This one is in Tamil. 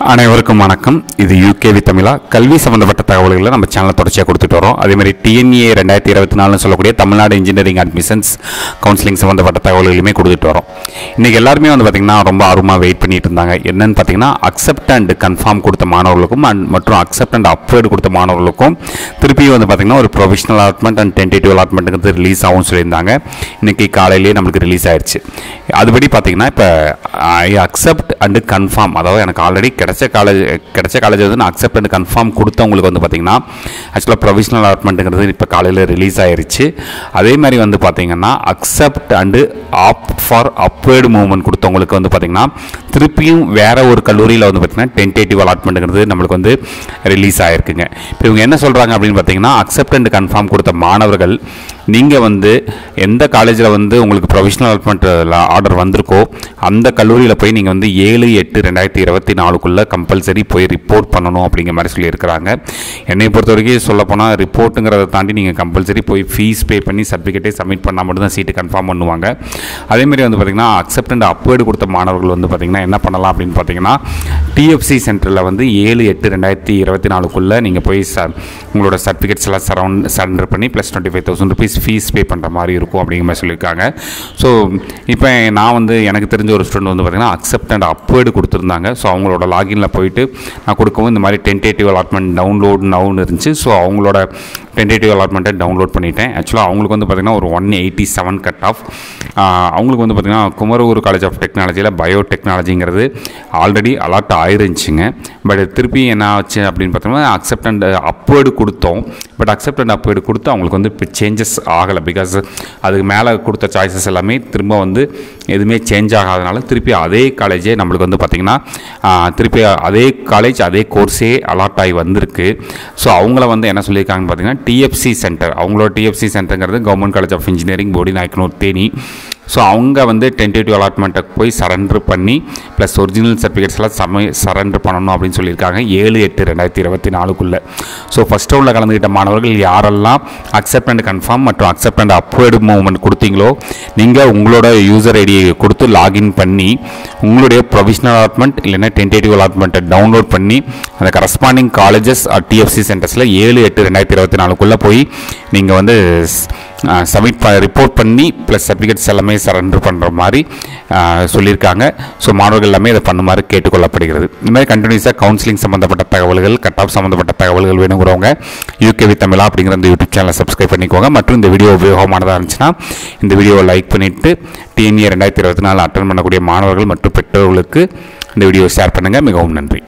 அனைவருக்கும் வணக்கம் இது யூகேவி தமிழா கல்வி சம்பந்தப்பட்ட தகவல்களை நம்ம சேனலில் தொடர்ச்சியாக கொடுத்துட்டு வரோம் அதே மாதிரி டிஎன்ஏ ரெண்டாயிரத்தி இருபத்தி நாலுன்னு சொல்லக்கூடிய தமிழ்நாடு இன்ஜினியரிங் அட்மிஷன்ஸ் கவுன்சிலிங் சம்மந்தப்பட்ட தகவல்களையுமே கொடுத்துட்டு வரோம் இன்றைக்கி எல்லாருமே வந்து பார்த்திங்கன்னா ரொம்ப ஆர்வமாக வெயிட் பண்ணிட்டு இருந்தாங்க என்னன்னு பார்த்தீங்கன்னா அக்செப்ட் அண்ட் கன்ஃபார்ம் கொடுத்த மாணவர்களுக்கும் and மற்றும் அக்செப்ட் அண்ட் அப்வேர்டு கொடுத்த மாணவர்களுக்கும் திருப்பியும் வந்து பார்த்திங்கன்னா ஒரு ப்ரொஃபஷனல் அலாட்மெண்ட் அண்ட் டென்டேட்டிவ் அலாட்மெண்ட்டுங்கிறது ரிலீஸ் ஆகும்னு சொல்லியிருந்தாங்க இன்றைக்கி காலையிலேயே நம்மளுக்கு ரிலீஸ் ஆயிடுச்சு அதுபடி பார்த்தீங்கன்னா இப்போ ஐ அக்செப்ட் அண்டு கன்ஃபார்ம் அதாவது எனக்கு ஆல்ரெடி கிடைச்ச காலேஜ் கிடைச்ச காலேஜ் வந்து நான் அக்செப்ட் அண்ட் கன்ஃபார்ம் கொடுத்தவங்களுக்கு வந்து பார்த்தீங்கன்னா ஆக்சுவலாக ப்ரொஃபஷனல் அலாட்மெண்ட்டுங்கிறது இப்போ காலையில் ரிலீஸ் ஆயிருச்சு அதே மாதிரி வந்து பார்த்தீங்கன்னா accept and opt for upward movement கொடுத்தவங்களுக்கு வந்து பார்த்தீங்கன்னா திருப்பியும் வேற ஒரு கல்லூரியில் வந்து பார்த்தீங்கன்னா டென்டேட்டிவ் அலாட்மெண்ட்டுங்கிறது நம்மளுக்கு வந்து ரிலீஸ் ஆயிருக்குங்க இப்போ இவங்க என்ன சொல்கிறாங்க அப்படின்னு பார்த்தீங்கன்னா அக்செப்ட் அண்ட் கன்ஃபார்ம் கொடுத்த மாணவர்கள் நீங்கள் வந்து எந்த காலேஜில் வந்து உங்களுக்கு ப்ரொஃபஷனல் அலாட்மெண்ட் ஆர்டர் வந்திருக்கோ அந்த கல்லூரியில் போய் நீங்கள் வந்து ஏழு எட்டு ரெண்டாயிரத்தி இருபத்தி நாலுக்குள்ளே கம்பல்சரி போய் ரிப்போர்ட் பண்ணணும் அப்படிங்கிற மாதிரி சொல்லியிருக்கிறாங்க என்னை பொறுத்த வரைக்கும் சொல்லப்போனால் ரிப்போர்ட்டுங்கிறத தாண்டி நீங்கள் கம்பல்சரி போய் ஃபீஸ் பே பண்ணி சர்டிஃபிகேட்டே சப்மிட் பண்ணால் மட்டும்தான் சீட்டு கன்ஃபார்ம் பண்ணுவாங்க அதேமாதிரி வந்து பார்த்திங்கன்னா அக்செப்ட் அண்ட் அப்வேர்டு கொடுத்த மாணவர்கள் வந்து பார்த்திங்கன்னா என்ன பண்ணலாம் அப்படின்னு பார்த்தீங்கன்னா டிஎஃப்சி சென்டரில் வந்து ஏழு எட்டு ரெண்டாயிரத்தி இருபத்தி நாலுக்குள்ளே நீங்கள் போய் ச உங்களோட சர்டிஃபிகேட்ஸ் எல்லாம் சரௌண்ட் சரண்டர் பண்ணி plus twenty five thousand rupees fees pay பண்ணுற மாதிரி இருக்கும் அப்படிங்கிற மாதிரி சொல்லியிருக்காங்க ஸோ இப்போ நான் வந்து எனக்கு தெரிஞ்ச ஒரு ஸ்டூடெண்ட் வந்து பார்த்திங்கன்னா அக்செப்ட் அண்ட் அப்வேர்டு கொடுத்துருந்தாங்க ஸோ அவங்களோட லாகினில் போயிட்டு நான் கொடுக்கவும் இந்த மாதிரி டென்டேட்டிவ் அலாட்மெண்ட் டவுன்லோட் நவுன்னு இருந்துச்சு ஸோ அவங்களோட டென்டேட்டிவ் அலாட்மெண்ட்டை டவுன்லோட் பண்ணிட்டேன் ஆக்சுவலாக அவங்களுக்கு வந்து பார்த்திங்கன்னா ஒரு one eighty seven cut off அவங்களுக்கு வந்து பார்த்திங்கன்னா குமரகுரு காலேஜ் ஆஃப் டெக்னாலஜியில் பயோ டெக்னாலஜிங்கிறது ஆல்ரெடி அலாட் ஆயிருந்துச்சுங்க பட் திருப்பி என்ன ஆச்சு அப்படின்னு பார்த்தோம்னா அக்செப்ட் அண்ட் அப்வேர்டு கொடுத்தோம் பட் அக்செப்ட் அண்ட் அப்வேர்டு கொடுத்து அவங்களுக்கு வந்து இப்போ சேஞ்சஸ் ஆகலை பிகாஸ் அதுக்கு மேலே கொடுத்த சாய்ஸஸ் எல்லாமே திரும்ப வந்து எதுவுமே சேஞ்ச் ஆகாதனால திருப்பி அதே காலேஜே நம்மளுக்கு வந்து பார்த்திங்கன்னா திருப்பி அதே காலேஜ் அதே கோர்ஸே அலாட் ஆகி வந்திருக்கு ஸோ அவங்கள வந்து என்ன சொல்லியிருக்காங்கன்னு பார்த்தீங்கன்னா டிஎஃப்சி சென்டர் அவங்களோட டிஎஃப்சி சென்டருங்கிறது government college of engineering Bodi Nayakanur Theni so அவங்க வந்து டென்டேட்டிவ் அலாட்மெண்ட்டை போய் சரண்டர் பண்ணி ப்ளஸ் ஒரிஜினல் சர்டிஃபிகேட்ஸ் எல்லாம் சம சரண்டர் பண்ணணும் அப்படின்னு சொல்லியிருக்காங்க ஏழு எட்டு ரெண்டாயிரத்தி இருபத்தி நாலுக்குள்ளே ஸோ ஃபஸ்ட் ரவுண்டில் கலந்துக்கிட்ட மாணவர்கள் யாரெல்லாம் அக்செப்ட் அண்ட் கன்ஃபார்ம் மற்றும் அக்செப்ட் அண்ட் அப்வேர்டு மூவ்மெண்ட் கொடுத்தீங்களோ நீங்கள் உங்களோட யூசர் ஐடியை கொடுத்து லாகின் பண்ணி உங்களுடைய ப்ரொவிஷனல் அலாட்மெண்ட் இல்லைன்னா டென்டேட்டிவ் அலாட்மெண்ட்டை டவுன்லோட் பண்ணி அந்த கரஸ்பாண்டிங் காலேஜஸ் டிஎஃப்சி சென்டர்ஸில் ஏழு எட்டு ரெண்டாயிரத்தி இருபத்தி நாலுக்குள்ளே போய் நீங்கள் வந்து சப்மிட் ரிப்போர்ட் பண்ணி ப்ளஸ் சர்டிஃபிகேட்ஸ் எல்லாமே சரண்டர் பண்ணுற மாதிரி ஆஹ், சொல்லியிருக்காங்க ஸோ மாணவர்கள் எல்லாமே இதை பண்ணுமாறு கேட்டுக்கொள்ளப்படுகிறது இந்த மாதிரி கண்டினியூஸாக கவுன்சிலிங் சம்மந்தப்பட்ட தகவல்கள் கட் ஆஃப் சம்மந்தப்பட்ட தகவல்கள் வேணுங்கிறவங்க யூகேவி தமிழா அப்படிங்கிற இந்த யூடியூப் சேனலை சப்ஸ்கிரைப் பண்ணிக்கோங்க மற்றும் இந்த வீடியோ உபயோகமானதாக இருந்துச்சுன்னா இந்த வீடியோவை லைக் பண்ணிவிட்டு டிஎன்ஏ ரெண்டாயிரத்தி இருபத்தி நாலு அட்டன் பண்ணக்கூடிய மாணவர்கள் மற்றும் பெற்றோர்களுக்கு இந்த வீடியோ ஷேர் பண்ணுங்கள் மிகவும் நன்றி